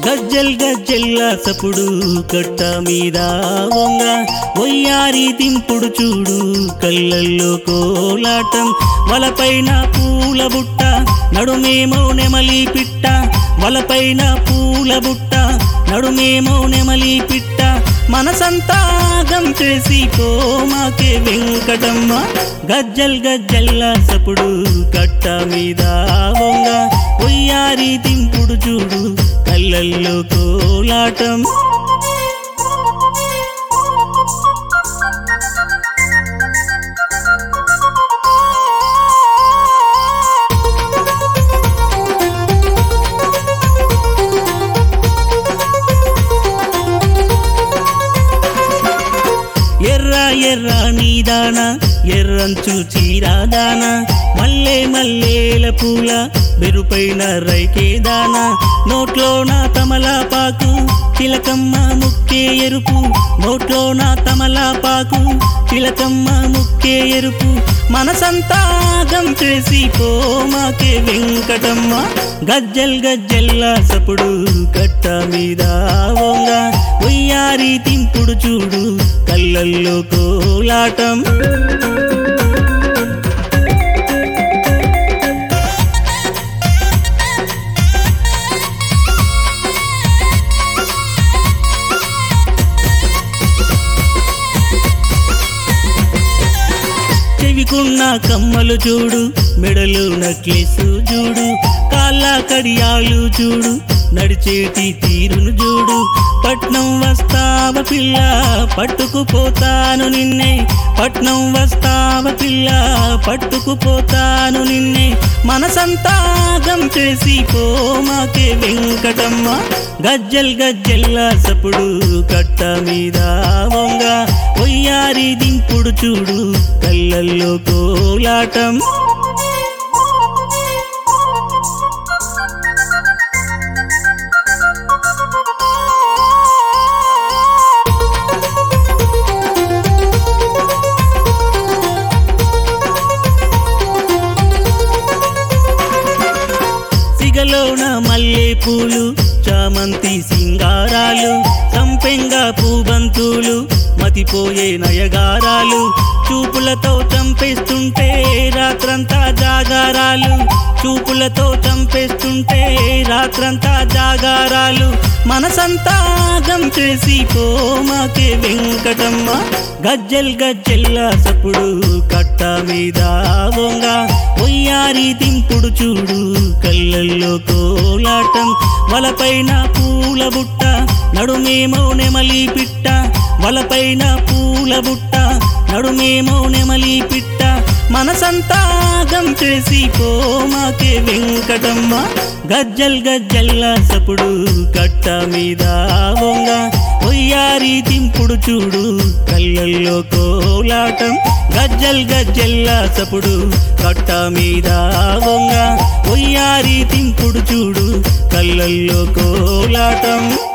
గజ్జల్ గజ్జెల్లా సప్పుడు కట్ట మీద వంగ ఒయ్యారి దింపుడు చూడు కళ్ళల్లో కోలాటం వలపైన పూల బుట్ట నడుమేమో నెమలి పిట్ట వలపైన పూల బుట్ట నడుమేమో నెమలి పిట్ట మనసంతా గంతేసి కోమాకే వెంకటమ్మ గజ్జల్ గజ్జల్లా సప్పుడు కట్ట మీద వంగ ఒయ్యారి దింపుడు చూడు కళ్ళల్లో కోలాటం ఎర్ర ఎర్ర నీదాన ఎర్రంచు చీరాదాన మల్లె మల్లేల పూల మెరుపైన రైకే దాన నోట్లోన తమలపాకు తిలకమ్మ ముక్కే ఎరుపు నోట్లోన తమలపాకు తిలకమ్మ ముక్కే ఎరుపు మనసంతా గంతేసి పోమాకే వెంకటమ్మ గజ్జల్ గజ్జల్లా సప్పుడు కట్ట మీద వంగ ఉయ్యారి తింపుడు చూడు కళ్ళల్లో కోలాటం చెవికున్న కమ్మలు చూడు మెడలు నక్లెస్ చూడు కాళ్ళ కడియాలు చూడు నడిచేటి తీరును చూడు పట్నం వస్తావ పిల్ల పట్టుకుపోతాను నిన్నే పట్నం వస్తావ పిల్ల పట్టుకుపోతాను నిన్నే మనసంతా గంచేసి పోమాకే వెంకటమ్మ గజ్జల్ గజ్జల్లా సప్పుడు కట్ట మీద వంగ ఒయ్యారి దింపుడు చూడు కళ్ళల్లో కోలాటం సిగలోన మల్లె పూలు చామంతి సింగారాలు సంపెంగ పూబంతులు మతిపోయే నయగారాలు చూపులతో చంపేస్తుంటే రాత్రంతా జాగారాలు చూపులతో చంపేస్తుంటే రాత్రంతా జాగారాలు మనసంతా గంచేసి పోమాకే వెంకటమ్మ గజ్జల్ గజ్జెల్లా సప్పుడు కట్ట మీద వంగ ఒయ్యారి దింపుడు చూడు కళ్ళల్లో కోలాటం వలపైన పూల బుట్ట నడుమేమో నెమలి పిట్ట వలపైన పూల బుట్ట నడుమేమో నెమలి పిట్ట మనసంతా గంచేసి పోమాకే వెంకటమ్మ గజ్జల్ గజ్జల్లా సప్పుడు కట్ట మీద వంగ ఒయ్యారి దింపుడు చూడు కళ్ళల్లో కోలాటం గజ్జల్ గజ్జల్లా సప్పుడు కట్ట మీద వంగ ఒయ్యారి దింపుడు చూడు కళ్ళల్లో కోలాటం